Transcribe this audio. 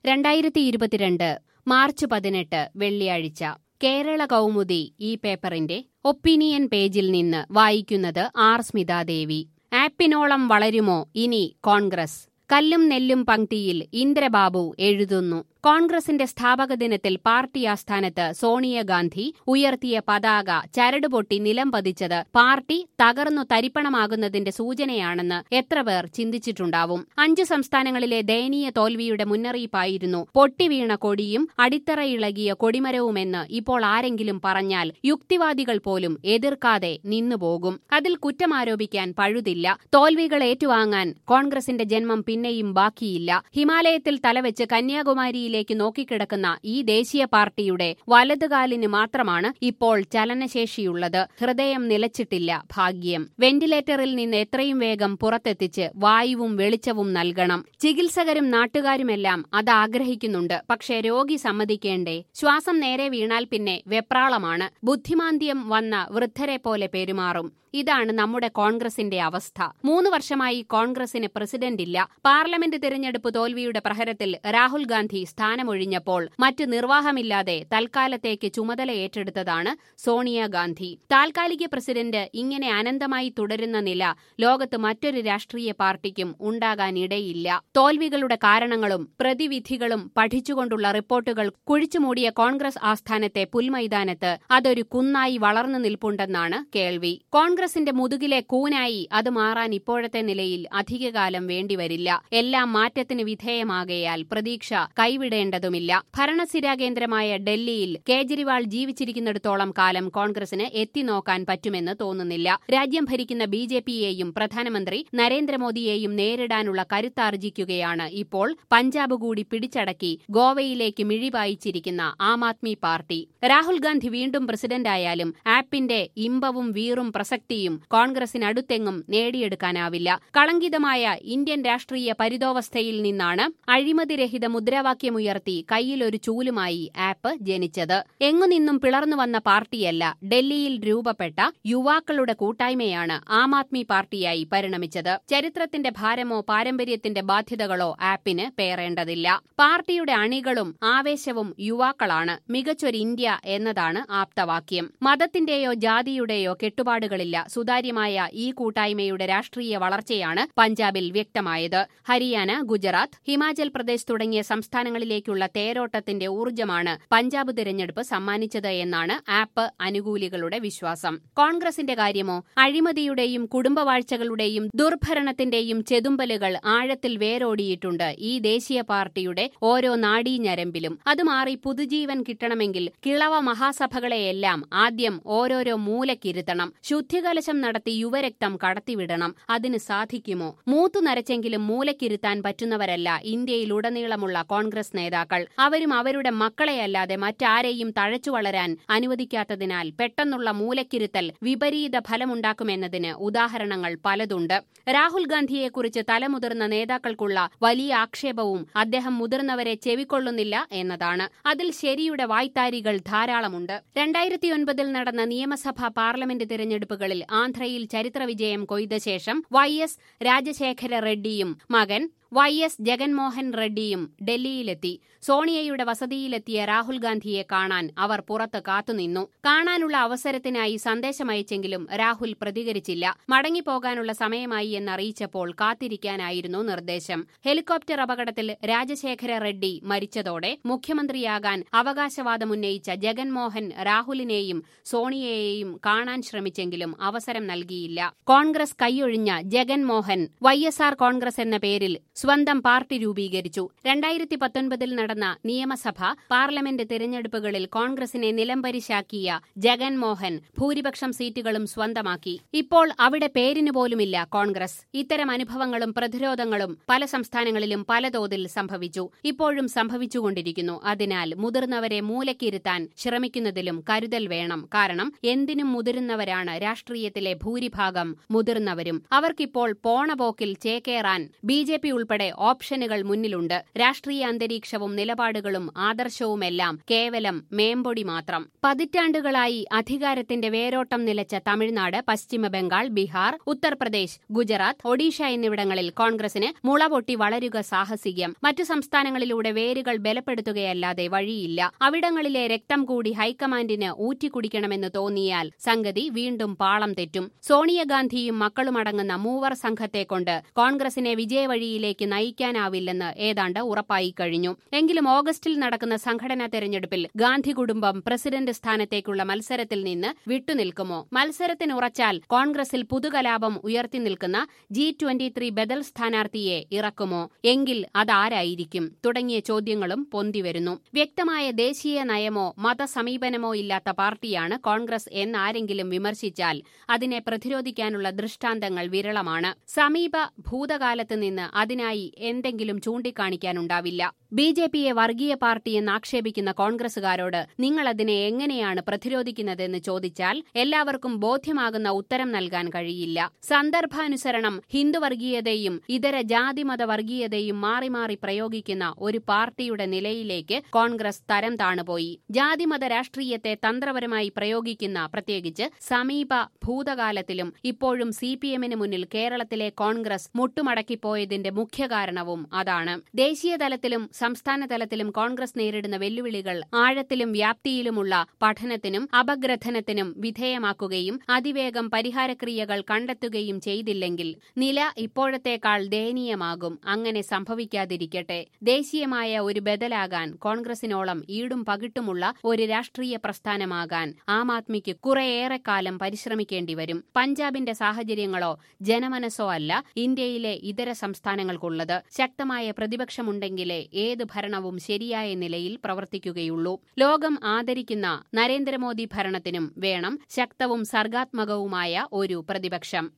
രണ്ടായിരത്തി ഇരുപത്തിരണ്ട് മാർച്ച് പതിനെട്ട് വെള്ളിയാഴ്ച കേരള കൗമുദി ഈ പേപ്പറിന്റെ ഒപ്പീനിയൻ പേജിൽ നിന്ന് വായിക്കുന്നത് ആർ സ്മിതാദേവി ആപ്പിനോളം വളരുമോ ഇനി കോൺഗ്രസ് കല്ലും നെല്ലും പങ്ക്തിയിൽ ഇന്ദ്രബാബു എഴുതുന്നു കോൺഗ്രസിന്റെ സ്ഥാപക ദിനത്തിൽ പാർട്ടി ആസ്ഥാനത്ത് സോണിയാഗാന്ധി ഉയർത്തിയ പതാക ചരടുപൊട്ടി നിലം പതിച്ചത് പാർട്ടി തകർന്നു തരിപ്പണമാകുന്നതിന്റെ സൂചനയാണെന്ന് എത്ര പേർ ചിന്തിച്ചിട്ടുണ്ടാവും അഞ്ച് സംസ്ഥാനങ്ങളിലെ ദയനീയ തോൽവിയുടെ മുന്നറിയിപ്പായിരുന്നു പൊട്ടിവീണ കൊടിയും അടിത്തറയിളകിയ കൊടിമരവുമെന്ന് ഇപ്പോൾ ആരെങ്കിലും പറഞ്ഞാൽ യുക്തിവാദികൾ പോലും എതിർക്കാതെ നിന്നുപോകും അതിൽ കുറ്റമാരോപിക്കാൻ പഴുതില്ല തോൽവികൾ ഏറ്റുവാങ്ങാൻ കോൺഗ്രസിന്റെ ജന്മം പിന്നെയും ബാക്കിയില്ല ഹിമാലയത്തിൽ തലവെച്ച് കന്യാകുമാരിയിൽ ിലേക്ക് നോക്കിക്കിടക്കുന്ന ഈ ദേശീയ പാർട്ടിയുടെ വലതുകാലിന് മാത്രമാണ് ഇപ്പോൾ ചലനശേഷിയുള്ളത് ഹൃദയം നിലച്ചിട്ടില്ല ഭാഗ്യം വെന്റിലേറ്ററിൽ നിന്ന് എത്രയും വേഗം പുറത്തെത്തിച്ച് വായുവും വെളിച്ചവും നൽകണം ചികിത്സകരും നാട്ടുകാരുമെല്ലാം അത് ആഗ്രഹിക്കുന്നുണ്ട് പക്ഷേ രോഗി സമ്മതിക്കേണ്ടേ ശ്വാസം നേരെ വീണാൽ പിന്നെ വെപ്രാളമാണ് ബുദ്ധിമാന്ദ്യം വന്ന വൃദ്ധരെ പോലെ പെരുമാറും ഇതാണ് നമ്മുടെ കോൺഗ്രസിന്റെ അവസ്ഥ മൂന്ന് വർഷമായി കോൺഗ്രസിന് പ്രസിഡന്റ് ഇല്ല പാർലമെന്റ് തിരഞ്ഞെടുപ്പ് തോൽവിയുടെ പ്രഹരത്തിൽ രാഹുൽ ഗാന്ധി സ്ഥാനമൊഴിഞ്ഞപ്പോൾ മറ്റ് നിർവാഹമില്ലാതെ തൽക്കാലത്തേക്ക് ചുമതല ഏറ്റെടുത്തതാണ് സോണിയാഗാന്ധി താൽക്കാലിക പ്രസിഡന്റ് ഇങ്ങനെ അനന്തമായി തുടരുന്ന നില ലോകത്ത് മറ്റൊരു രാഷ്ട്രീയ പാർട്ടിക്കും ഉണ്ടാകാനിടയില്ല തോൽവികളുടെ കാരണങ്ങളും പ്രതിവിധികളും പഠിച്ചുകൊണ്ടുള്ള റിപ്പോർട്ടുകൾ കുഴിച്ചുമൂടിയ കോൺഗ്രസ് ആസ്ഥാനത്തെ പുൽമൈതാനത്ത് അതൊരു കുന്നായി വളർന്നു നിൽപ്പുണ്ടെന്നാണ് കേൾവി കോൺഗ്രസിന്റെ മുതുകിലെ കൂനായി അത് മാറാൻ ഇപ്പോഴത്തെ നിലയിൽ അധികകാലം വേണ്ടിവരില്ല എല്ലാം മാറ്റത്തിന് വിധേയമാകയാൽ പ്രതീക്ഷ കൈവിടേണ്ടതുമില്ല ഭരണസ്ഥിരാ കേന്ദ്രമായ ഡൽഹിയിൽ കേജ്രിവാൾ ജീവിച്ചിരിക്കുന്നിടത്തോളം കാലം കോൺഗ്രസിന് എത്തിനോക്കാൻ പറ്റുമെന്ന് തോന്നുന്നില്ല രാജ്യം ഭരിക്കുന്ന ബി ജെ പിയെയും പ്രധാനമന്ത്രി നരേന്ദ്രമോദിയെയും നേരിടാനുള്ള കരുത്താർജിക്കുകയാണ് ഇപ്പോൾ പഞ്ചാബ് കൂടി പിടിച്ചടക്കി ഗോവയിലേക്ക് മിഴിവായിച്ചിരിക്കുന്ന ആം ആദ്മി പാർട്ടി രാഹുൽ ഗാന്ധി വീണ്ടും പ്രസിഡന്റായാലും ആപ്പിന്റെ ഇമ്പവും വീറും പ്രസക്തിയും കോൺഗ്രസിനടുത്തെങ്ങും നേടിയെടുക്കാനാവില്ല കളങ്കിതമായ ഇന്ത്യൻ രാഷ്ട്രീയ പരിതോവസ്ഥയിൽ നിന്നാണ് അഴിമതിരഹിത മുദ്രാവാക്യമുയർത്തി കയ്യിലൊരു ചൂലുമായി ആപ്പ് ജനിച്ചത് എങ്ങുനിന്നും പിളർന്നു വന്ന പാർട്ടിയല്ല ഡൽഹിയിൽ രൂപപ്പെട്ട യുവാക്കളുടെ കൂട്ടായ്മയാണ് ആം ആദ്മി പാർട്ടിയായി പരിണമിച്ചത് ചരിത്രത്തിന്റെ ഭാരമോ പാരമ്പര്യത്തിന്റെ ബാധ്യതകളോ ആപ്പിന് പേറേണ്ടതില്ല പാർട്ടിയുടെ അണികളും ആവേശവും യുവാക്കളാണ് മികച്ചൊരു ഇന്ത്യ എന്നതാണ് ആപ്തവാക്യം മതത്തിന്റെയോ ജാതിയുടെയോ കെട്ടുപാടുകളില്ല സുതാര്യമായ ഈ കൂട്ടായ്മയുടെ രാഷ്ട്രീയ വളർച്ചയാണ് പഞ്ചാബിൽ വ്യക്തമായത് ഹരിയാന ഗുജറാത്ത് ഹിമാചൽ പ്രദേശ് തുടങ്ങിയ സംസ്ഥാനങ്ങളിലേക്കുള്ള തേരോട്ടത്തിന്റെ ഊർജ്ജമാണ് പഞ്ചാബ് തിരഞ്ഞെടുപ്പ് സമ്മാനിച്ചത് എന്നാണ് ആപ്പ് അനുകൂലികളുടെ വിശ്വാസം കോൺഗ്രസിന്റെ കാര്യമോ അഴിമതിയുടെയും കുടുംബവാഴ്ചകളുടെയും ദുർഭരണത്തിന്റെയും ചെതുമ്പലുകൾ ആഴത്തിൽ വേരോടിയിട്ടുണ്ട് ഈ ദേശീയ പാർട്ടിയുടെ ഓരോ നാഡീഞരമ്പിലും അത് മാറി പുതുജീവൻ കിട്ടണമെങ്കിൽ കിളവ മഹാസഭകളെയെല്ലാം ആദ്യം ഓരോരോ മൂലക്കിരുത്തണം ശുദ്ധികലശം നടത്തി യുവരക്തം കടത്തിവിടണം അതിന് സാധിക്കുമോ മൂത്തു നരച്ചെങ്കിലും മൂലക്കിരുത്താൻ പറ്റുന്നവരല്ല ഇന്ത്യയിലുടനീളമുള്ള കോൺഗ്രസ് നേതാക്കൾ അവരും അവരുടെ മക്കളെയല്ലാതെ മറ്റാരെയും തഴച്ചു വളരാൻ അനുവദിക്കാത്തതിനാൽ പെട്ടെന്നുള്ള മൂലക്കിരുത്തൽ വിപരീത ഫലമുണ്ടാക്കുമെന്നതിന് ഉദാഹരണങ്ങൾ പലതുണ്ട് രാഹുൽ ഗാന്ധിയെക്കുറിച്ച് തലമുതിർന്ന നേതാക്കൾക്കുള്ള വലിയ ആക്ഷേപവും അദ്ദേഹം മുതിർന്നവരെ ചെവിക്കൊള്ളുന്നില്ല എന്നതാണ് അതിൽ ശരിയുടെ വായ്ത്താരികൾ ധാരാളമുണ്ട് രണ്ടായിരത്തിയൊൻപതിൽ നടന്ന നിയമസഭാ പാർലമെന്റ് തിരഞ്ഞെടുപ്പുകളിൽ ആന്ധ്രയിൽ ചരിത്രവിജയം കൊയ്ത ശേഷം വൈ എസ് രാജശേഖര റെഡ്ഡിയും മകൻ വൈ എസ് ജഗൻമോഹൻ റെഡ്ഡിയും ഡൽഹിയിലെത്തി സോണിയയുടെ വസതിയിലെത്തിയ രാഹുൽ ഗാന്ധിയെ കാണാൻ അവർ പുറത്ത് കാത്തുനിന്നു കാണാനുള്ള അവസരത്തിനായി സന്ദേശമയച്ചെങ്കിലും രാഹുൽ പ്രതികരിച്ചില്ല മടങ്ങിപ്പോകാനുള്ള സമയമായി എന്നറിയിച്ചപ്പോൾ കാത്തിരിക്കാനായിരുന്നു നിർദ്ദേശം ഹെലികോപ്റ്റർ അപകടത്തിൽ രാജശേഖര റെഡ്ഡി മരിച്ചതോടെ മുഖ്യമന്ത്രിയാകാൻ അവകാശവാദമുന്നയിച്ച ജഗൻമോഹൻ രാഹുലിനെയും സോണിയയെയും കാണാൻ ശ്രമിച്ചെങ്കിലും അവസരം നൽകിയില്ല കോൺഗ്രസ് കൈയൊഴിഞ്ഞ Jaganmohan Y S R Congress എന്ന പേരിൽ സ്വന്തം പാർട്ടി രൂപീകരിച്ചു രണ്ടായിരത്തി പത്തൊൻപതിൽ നടന്ന നിയമസഭ പാർലമെന്റ് തിരഞ്ഞെടുപ്പുകളിൽ കോൺഗ്രസിനെ നിലംപരിശാക്കിയ ജഗൻമോഹൻ ഭൂരിപക്ഷം സീറ്റുകളും സ്വന്തമാക്കി ഇപ്പോൾ അവിടെ പേരിന് പോലുമില്ല കോൺഗ്രസ് ഇത്തരം അനുഭവങ്ങളും പ്രതിരോധങ്ങളും പല സംസ്ഥാനങ്ങളിലും പലതോതിൽ സംഭവിച്ചു ഇപ്പോഴും സംഭവിച്ചുകൊണ്ടിരിക്കുന്നു അതിനാൽ മുതിർന്നവരെ മൂലക്കിരുത്താൻ ശ്രമിക്കുന്നതിലും കരുതൽ വേണം കാരണം എന്തിനും മുതിരുന്നവരാണ് രാഷ്ട്രീയത്തിലെ ഭൂരിഭാഗം മുതിർന്നവരും അവർക്കിപ്പോൾ പോണപോക്കിൽ ചേക്കേറാൻ ബി ജെ പി ഉൾപ്പെടെ ഉൾപ്പെടെ ഓപ്ഷനുകൾ മുന്നിലുണ്ട് രാഷ്ട്രീയ അന്തരീക്ഷവും നിലപാടുകളും ആദർശവുമെല്ലാം കേവലം മേമ്പൊടി മാത്രം പതിറ്റാണ്ടുകളായി അധികാരത്തിന്റെ വേരോട്ടം നിലച്ച തമിഴ്നാട് പശ്ചിമബംഗാൾ ബീഹാർ ഉത്തർപ്രദേശ് ഗുജറാത്ത് ഒഡീഷ എന്നിവിടങ്ങളിൽ കോൺഗ്രസിന് മുളപൊട്ടി വളരുക സാഹസികം മറ്റു സംസ്ഥാനങ്ങളിലൂടെ വേരുകൾ ബലപ്പെടുത്തുകയല്ലാതെ വഴിയില്ല അവിടങ്ങളിലെ രക്തം കൂടി ഹൈക്കമാൻഡിന് ഊറ്റിക്കുടിക്കണമെന്ന് തോന്നിയാൽ സംഗതി വീണ്ടും പാളം തെറ്റും സോണിയാഗാന്ധിയും മക്കളുമടങ്ങുന്ന മൂവർ സംഘത്തെക്കൊണ്ട് കോൺഗ്രസിനെ വിജയവഴിയിലേക്ക് നയിക്കാനാവില്ലെന്ന് ഏതാണ്ട് ഉറപ്പായി കഴിഞ്ഞു എങ്കിലും ഓഗസ്റ്റിൽ നടക്കുന്ന സംഘടനാ തെരഞ്ഞെടുപ്പിൽ ഗാന്ധി കുടുംബം പ്രസിഡന്റ് സ്ഥാനത്തേക്കുള്ള മത്സരത്തിൽ നിന്ന് വിട്ടുനിൽക്കുമോ മത്സരത്തിനുറച്ചാൽ കോൺഗ്രസിൽ പുതുകലാപം ഉയർത്തി നിൽക്കുന്ന ജി ട്വന്റി ത്രീ ബദൽ സ്ഥാനാർത്ഥിയെ ഇറക്കുമോ എങ്കിൽ അതാരായിരിക്കും തുടങ്ങിയ ചോദ്യങ്ങളും പൊന്തിവരുന്നു വ്യക്തമായ ദേശീയ നയമോ മതസമീപനമോ ഇല്ലാത്ത പാർട്ടിയാണ് കോൺഗ്രസ് എന്നാരെങ്കിലും വിമർശിച്ചാൽ അതിനെ പ്രതിരോധിക്കാനുള്ള ദൃഷ്ടാന്തങ്ങൾ വിരളമാണ് സമീപ ഭൂതകാലത്ത് നിന്ന് അതിനായി എന്തെങ്കിലും ചൂണ്ടിക്കാണിക്കാനുണ്ടാവില്ല ബി ജെ പിയെ വർഗീയ പാർട്ടിയെന്ന് ആക്ഷേപിക്കുന്ന കോൺഗ്രസുകാരോട് നിങ്ങൾ അതിനെ എങ്ങനെയാണ് പ്രതിരോധിക്കുന്നതെന്ന് ചോദിച്ചാൽ എല്ലാവർക്കും ബോധ്യമാകുന്ന ഉത്തരം നൽകാൻ കഴിയില്ല സന്ദർഭാനുസരണം ഹിന്ദുവർഗീയതയും ഇതര ജാതിമത വർഗീയതയും മാറി മാറി പ്രയോഗിക്കുന്ന ഒരു പാർട്ടിയുടെ നിലയിലേക്ക് കോൺഗ്രസ് തരം താണുപോയി ജാതിമത രാഷ്ട്രീയത്തെ തന്ത്രപരമായി പ്രയോഗിക്കുന്ന പ്രത്യേകിച്ച് സമീപ ഭൂതകാലത്തിലും ഇപ്പോഴും സി പി എമ്മിന് മുന്നിൽ കേരളത്തിലെ കോൺഗ്രസ് മുട്ടുമടക്കിപ്പോയതിന്റെ മുഖ്യ കാരണവും അതാണ് ദേശീയ തലത്തിലും സംസ്ഥാന തലത്തിലും കോൺഗ്രസ് നേരിടുന്ന വെല്ലുവിളികൾ ആഴത്തിലും വ്യാപ്തിയിലുമുള്ള പഠനത്തിനും അപഗ്രഥനത്തിനും വിധേയമാക്കുകയും അതിവേഗം പരിഹാരക്രിയകൾ കണ്ടെത്തുകയും ചെയ്തില്ലെങ്കിൽ നില ഇപ്പോഴത്തേക്കാൾ ദയനീയമാകും അങ്ങനെ സംഭവിക്കാതിരിക്കട്ടെ ദേശീയമായ ഒരു ബദലാകാൻ കോൺഗ്രസിനോളം ഈടും പകിട്ടുമുള്ള ഒരു രാഷ്ട്രീയ പ്രസ്ഥാനമാകാൻ ആം ആദ്മിക്ക് കുറേയേറെ കാലം പരിശ്രമിക്കേണ്ടി വരും പഞ്ചാബിന്റെ സാഹചര്യങ്ങളോ ജനമനസ്സോ അല്ല ഇന്ത്യയിലെ ഇതര സംസ്ഥാനങ്ങൾക്കുള്ളത് ശക്തമായ പ്രതിപക്ഷമുണ്ടെങ്കിലേ ഏത് ഭരണവും ശരിയായ നിലയിൽ പ്രവർത്തിക്കുകയുള്ളൂ ലോകം ആദരിക്കുന്ന നരേന്ദ്രമോദി ഭരണത്തിനും വേണം ശക്തവും സർഗാത്മകവുമായ ഒരു പ്രതിപക്ഷം